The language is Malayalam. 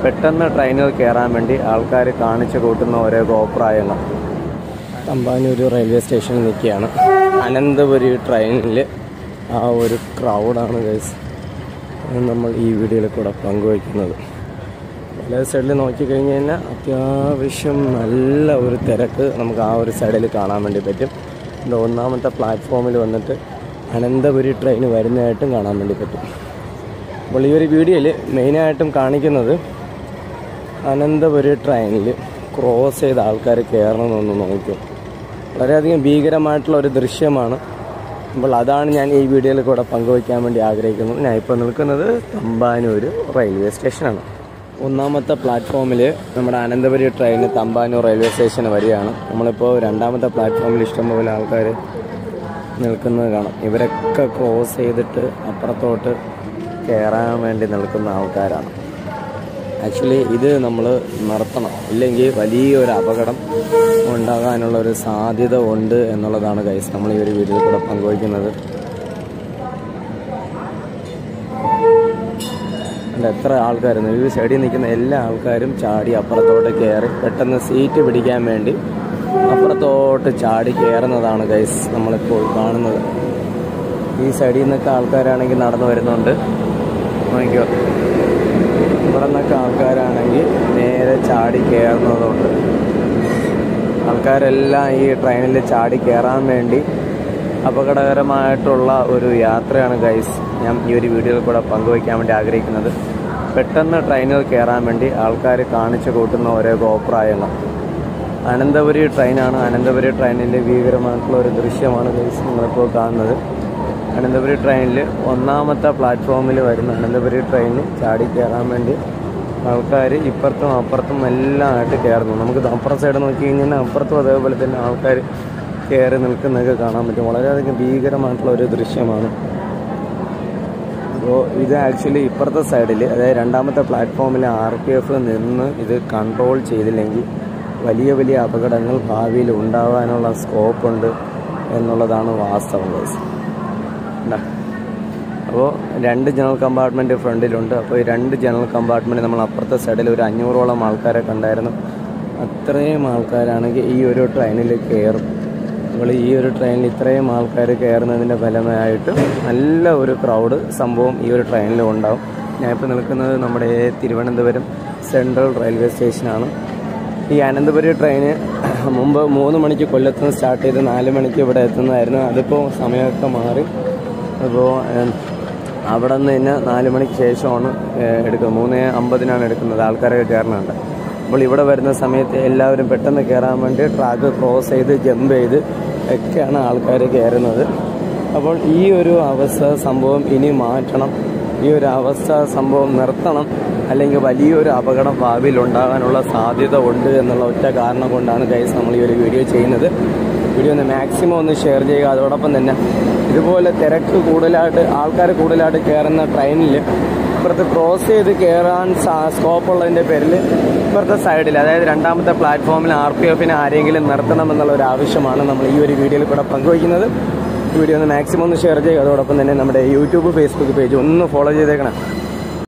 പെട്ടെന്ന് ട്രെയിനിൽ കയറാൻ വേണ്ടി ആൾക്കാർ കാണിച്ചു കൂട്ടുന്ന ഓരോ കോപ്രായങ്ങൾ തമ്പാനൂർ റെയിൽവേ സ്റ്റേഷനിൽ നിൽക്കുകയാണ് അനന്തപുരി ട്രെയിനിൽ ആ ഒരു ക്രൗഡാണ് ഗൈസ് നമ്മൾ ഈ വീഡിയോയിൽ കൂടെ പങ്കുവയ്ക്കുന്നത് പല സൈഡിൽ നോക്കിക്കഴിഞ്ഞ് കഴിഞ്ഞാൽ അത്യാവശ്യം നല്ല ഒരു തിരക്ക് നമുക്ക് ആ ഒരു സൈഡിൽ കാണാൻ വേണ്ടി പറ്റും ഇത് ഒന്നാമത്തെ പ്ലാറ്റ്ഫോമിൽ വന്നിട്ട് അനന്തപുരി ട്രെയിൻ വരുന്നതായിട്ടും കാണാൻ വേണ്ടി പറ്റും അപ്പോൾ ഈ ഒരു വീഡിയോയിൽ മെയിനായിട്ടും കാണിക്കുന്നത് അനന്തപുരി ട്രെയിനിൽ ക്രോസ് ചെയ്ത ആൾക്കാർ കയറണമെന്നൊന്ന് നോക്കും വളരെയധികം ഭീകരമായിട്ടുള്ള ഒരു ദൃശ്യമാണ് അപ്പോൾ അതാണ് ഞാൻ ഈ വീഡിയോയിൽ കൂടെ പങ്കുവയ്ക്കാൻ വേണ്ടി ആഗ്രഹിക്കുന്നത് ഞാൻ ഇപ്പോൾ നിൽക്കുന്നത് തമ്പാനൂർ റെയിൽവേ സ്റ്റേഷനാണ് ഒന്നാമത്തെ പ്ലാറ്റ്ഫോമിൽ നമ്മുടെ അനന്തപുരി ട്രെയിൻ തമ്പാനൂർ റെയിൽവേ സ്റ്റേഷന് വരികയാണ് നമ്മളിപ്പോൾ രണ്ടാമത്തെ പ്ലാറ്റ്ഫോമിൽ ഇഷ്ടംപോലെ ആൾക്കാർ നിൽക്കുന്നത് കാണാം ഇവരൊക്കെ ക്രോസ് ചെയ്തിട്ട് അപ്പുറത്തോട്ട് കയറാൻ വേണ്ടി നിൽക്കുന്ന ആൾക്കാരാണ് ആക്ച്വലി ഇത് നമ്മൾ നിർത്തണം ഇല്ലെങ്കിൽ വലിയൊരു അപകടം ഉണ്ടാകാനുള്ള ഒരു സാധ്യത ഉണ്ട് എന്നുള്ളതാണ് ഗൈസ് നമ്മൾ ഈ ഒരു വീഡിയോയിൽ കൂടെ പങ്കുവയ്ക്കുന്നത് അല്ല എത്ര ആൾക്കാരുന്നു ഈ സൈഡിൽ നിൽക്കുന്ന എല്ലാ ആൾക്കാരും ചാടി അപ്പുറത്തോട്ട് കയറി പെട്ടെന്ന് സീറ്റ് പിടിക്കാൻ വേണ്ടി അപ്പുറത്തോട്ട് ചാടി കയറുന്നതാണ് ഗൈസ് നമ്മളിപ്പോൾ കാണുന്നത് ഈ സൈഡിൽ നിന്നൊക്കെ ആൾക്കാരാണെങ്കിൽ നടന്നു വരുന്നുണ്ട് നോക്കിയോ ഇവിടെ നിന്നൊക്കെ ആൾക്കാരാണെങ്കിൽ നേരെ ചാടി കയറുന്നതുണ്ട് ആൾക്കാരെല്ലാം ഈ ട്രെയിനിൽ ചാടി കയറാൻ വേണ്ടി അപകടകരമായിട്ടുള്ള ഒരു യാത്രയാണ് ഗൈസ് ഞാൻ ഈ ഒരു വീഡിയോയിൽ കൂടെ പങ്കുവയ്ക്കാൻ വേണ്ടി ആഗ്രഹിക്കുന്നത് പെട്ടെന്ന് ട്രെയിനിൽ കയറാൻ വേണ്ടി ആൾക്കാർ കാണിച്ചു കൂട്ടുന്ന ഓരോ കോപ്രായങ്ങൾ അനന്തപുരി ട്രെയിനാണ് അനന്തപുരി ട്രെയിനിൻ്റെ ഭീകരമായിട്ടുള്ള ഒരു ദൃശ്യമാണ് ഗൈസ് നിങ്ങളിപ്പോൾ കാണുന്നത് അനന്തപുരി ട്രെയിനിൽ ഒന്നാമത്തെ പ്ലാറ്റ്ഫോമിൽ വരുന്ന അനന്തപുരി ട്രെയിനിൽ ചാടി കയറാൻ വേണ്ടി ആൾക്കാർ ഇപ്പുറത്തും അപ്പുറത്തും എല്ലാം ആയിട്ട് കയറുന്നു നമുക്ക് അപ്പുറം സൈഡ് നോക്കി കഴിഞ്ഞാൽ അപ്പുറത്തും അതേപോലെ തന്നെ ആൾക്കാർ കയറി നിൽക്കുന്നതൊക്കെ കാണാൻ പറ്റും വളരെയധികം ഭീകരമായിട്ടുള്ള ഒരു ദൃശ്യമാണ് അപ്പോൾ ഇത് ആക്ച്വലി ഇപ്പുറത്തെ സൈഡിൽ അതായത് രണ്ടാമത്തെ പ്ലാറ്റ്ഫോമിൽ ആർ പി എഫ് നിന്ന് ഇത് കൺട്രോൾ ചെയ്തില്ലെങ്കിൽ വലിയ വലിയ അപകടങ്ങൾ ഭാവിയിൽ ഉണ്ടാകാനുള്ള സ്കോപ്പുണ്ട് എന്നുള്ളതാണ് വാസ്തവം ഗൈസ് ഉണ്ടാ അപ്പോൾ രണ്ട് ജനറൽ കമ്പാർട്ട്മെൻറ്റ് ഫ്രണ്ടിലുണ്ട് അപ്പോൾ ഈ രണ്ട് ജനറൽ കമ്പാർട്ട്മെൻറ്റ് നമ്മൾ അപ്പുറത്തെ സൈഡിൽ ഒരു അഞ്ഞൂറോളം ആൾക്കാരെ കണ്ടായിരുന്നു അത്രയും ആൾക്കാരാണെങ്കിൽ ഈ ഒരു ട്രെയിനിൽ കയറും നമ്മൾ ഈ ഒരു ട്രെയിനിൽ ഇത്രയും ആൾക്കാർ കയറുന്നതിൻ്റെ ഫലമായിട്ട് നല്ല ഒരു ക്രൗഡ് സംഭവം ഈ ഒരു ട്രെയിനിൽ ഉണ്ടാവും ഞാനിപ്പോൾ നിൽക്കുന്നത് നമ്മുടെ തിരുവനന്തപുരം സെൻട്രൽ റെയിൽവേ സ്റ്റേഷനാണ് ഈ അനന്തപുരി ട്രെയിന് മുമ്പ് മൂന്ന് മണിക്ക് കൊല്ലത്ത് നിന്ന് സ്റ്റാർട്ട് ചെയ്ത് നാല് മണിക്ക് ഇവിടെ എത്തുന്നതായിരുന്നു അതിപ്പോൾ സമയമൊക്കെ മാറി അപ്പോൾ അവിടെ നിന്ന് തന്നെ നാല് മണിക്ക് ശേഷമാണ് ഏഹ്, എടുക്കുന്നത് മൂന്ന് അമ്പതിനാണ് എടുക്കുന്നത് ആൾക്കാരൊക്കെ കയറുന്നുണ്ട് അപ്പോൾ ഇവിടെ വരുന്ന സമയത്ത് എല്ലാവരും പെട്ടെന്ന് കയറാൻ വേണ്ടി ട്രാക്ക് ക്രോസ് ചെയ്ത് ജമ്പ് ചെയ്ത് ഒക്കെയാണ് ആൾക്കാർ കയറുന്നത് അപ്പോൾ ഈ ഒരു അവസ്ഥ സംഭവം ഇനി മാറ്റണം ഈ ഒരു അവസ്ഥ സംഭവം നിർത്തണം അല്ലെങ്കിൽ വലിയൊരു അപകടം ഭാവിയിൽ ഉണ്ടാകാനുള്ള സാധ്യത ഉണ്ട് എന്നുള്ള ഒറ്റ കാരണം കൊണ്ടാണ് ഗൈസ് നമ്മൾ ഈ ഒരു വീഡിയോ ചെയ്യുന്നത് വീഡിയോ ഒന്ന് മാക്സിമം ഒന്ന് ഷെയർ ചെയ്യുക അതോടൊപ്പം തന്നെ ഇതുപോലെ തിരക്ക് കൂടുതലായിട്ട് ആൾക്കാർ കൂടുതലായിട്ട് കയറുന്ന ട്രെയിനിൽ ഇപ്പുറത്ത് ക്രോസ് ചെയ്ത് കയറാൻ സ്കോപ്പ് ഉള്ളതിൻ്റെ പേരിൽ ഇപ്പുറത്തെ സൈഡിൽ അതായത് രണ്ടാമത്തെ പ്ലാറ്റ്ഫോമിൽ ആർ പി എഫിനെ ആരെങ്കിലും നിർത്തണമെന്നുള്ള ഒരു ആവശ്യമാണ് നമ്മൾ ഈ ഒരു വീഡിയോയിൽ കൂടെ പങ്കുവയ്ക്കുന്നത് വീഡിയോ ഒന്ന് മാക്സിമം ഒന്ന് ഷെയർ ചെയ്യുക അതോടൊപ്പം തന്നെ നമ്മുടെ യൂട്യൂബ് ഫേസ്ബുക്ക് പേജ് ഒന്ന് ഫോളോ ചെയ്തേക്കണം